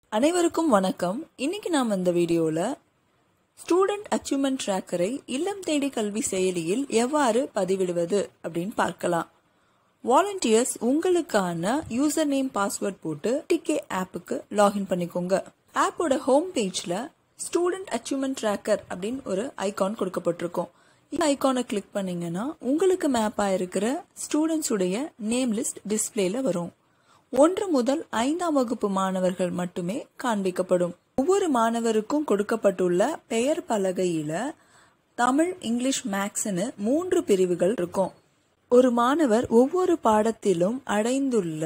அனைவருக்கும் வணக்கம் இன்னைக்கு நாம் இந்த வீடியோவில் ஸ்டூடெண்ட் அச்சீவ்மெண்ட் ட்ராக்கரை இல்லம் தேடி கல்வி செயலியில் எவ்வாறு பதிவிடுவது அப்படின்னு பார்க்கலாம் வாலண்டியர்ஸ் உங்களுக்கான யூசர் நேம் பாஸ்வேர்ட் போட்டு டிகே ஆப்புக்கு லாகின் பண்ணிக்கோங்க ஆப்போட ஹோம் பேஜில் ஸ்டூடெண்ட் அச்சீவ்மெண்ட் ட்ராக்கர் அப்படின்னு ஒரு ஐகான் கொடுக்கப்பட்டிருக்கும் இந்த ஐகானை கிளிக் பண்ணீங்கன்னா உங்களுக்கு மேப் ஆயிருக்கிற ஸ்டூடெண்ட்ஸ் உடைய நேம் லிஸ்ட் டிஸ்பிளேல வரும் ஒன்று முதல் ஐந்தாம் வகுப்பு மாணவர்கள் மட்டுமே காண்பிக்கப்படும் ஒவ்வொரு மாணவருக்கும் கொடுக்கப்பட்டுள்ள பெயர் பலகையில தமிழ் இங்கிலீஷ் மேக்ஸ்னு மூன்று பிரிவுகள் இருக்கும் ஒரு மாணவர் ஒவ்வொரு பாடத்திலும் அடைந்துள்ள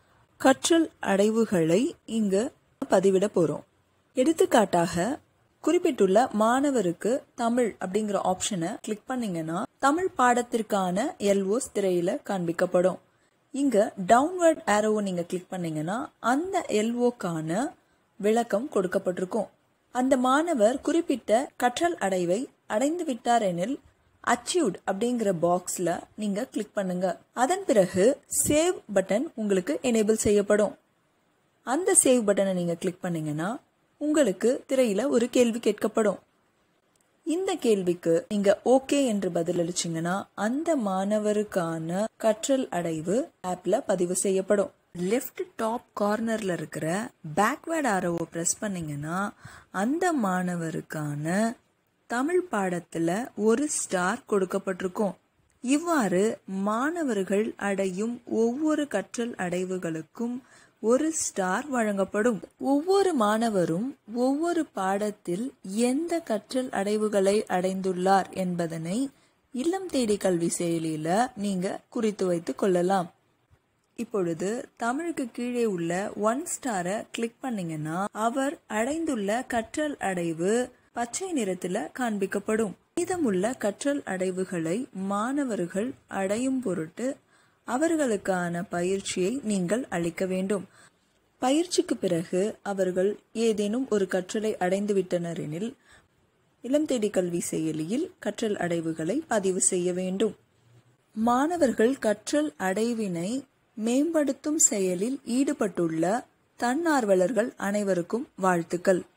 கற்றல் அடைவுகளை இங்கு பதிவிட போறோம் எடுத்துக்காட்டாக குறிப்பிட்டுள்ள மாணவருக்கு தமிழ் அப்படிங்கிற ஆப்ஷனை கிளிக் பண்ணீங்கன்னா தமிழ் பாடத்திற்கான எல்ஓஸ் திரையில காண்பிக்கப்படும் இங்க டவுன்வர்ட் ஆரோவை நீங்க கிளிக் பண்ணீங்கன்னா அந்த எல்ஓக்கான விளக்கம் கொடுக்கப்பட்டிருக்கும் அந்த மாணவர் குறிப்பிட்ட கற்றல் அடைவை அடைந்து விட்டார் எனில் அச்சீவ்ட் அப்படிங்கிற பாக்ஸ்ல நீங்க கிளிக் பண்ணுங்க அதன் பிறகு சேவ் பட்டன் உங்களுக்கு எனேபிள் செய்யப்படும் அந்த சேவ் பட்டனை நீங்க கிளிக் பண்ணீங்கன்னா உங்களுக்கு திரையில ஒரு கேள்வி கேட்கப்படும் இந்த கேள்விக்கு நீங்க ஓகே என்று பதிலளிச்சீங்கன்னா அந்த மாணவருக்கான கற்றல் அடைவு ஆப்ல பதிவு செய்யப்படும் லெஃப்ட் டாப் கார்னர்ல இருக்கிற பேக்வேர்ட் ஆரோவை பிரஸ் பண்ணீங்கன்னா அந்த மாணவருக்கான தமிழ் பாடத்துல ஒரு ஸ்டார் கொடுக்கப்பட்டிருக்கும் இவ்வாறு மாணவர்கள் அடையும் ஒவ்வொரு கற்றல் அடைவுகளுக்கும் ஒரு ஸ்டார் வழங்கப்படும் ஒவ்வொரு மாணவரும் ஒவ்வொரு பாடத்தில் எந்த கற்றல் அடைவுகளை அடைந்துள்ளார் என்பதனை இல்லம் தேடி கல்வி செயலியில நீங்க குறித்து வைத்துக் கொள்ளலாம் இப்பொழுது தமிழுக்கு கீழே உள்ள ஒன் ஸ்டாரை கிளிக் பண்ணீங்கன்னா அவர் அடைந்துள்ள கற்றல் அடைவு பச்சை நிறத்துல காண்பிக்கப்படும் மீதமுள்ள கற்றல் அடைவுகளை மாணவர்கள் அடையும் பொருட்டு அவர்களுக்கான பயிற்சியை நீங்கள் அளிக்க வேண்டும் பயிற்சிக்கு பிறகு அவர்கள் ஏதேனும் ஒரு கற்றலை அடைந்து விட்டனர் எனில் இளம் தேடி கல்வி செயலியில் கற்றல் அடைவுகளை பதிவு செய்ய வேண்டும் மாணவர்கள் கற்றல் அடைவினை மேம்படுத்தும் செயலில் ஈடுபட்டுள்ள தன்னார்வலர்கள் அனைவருக்கும் வாழ்த்துக்கள்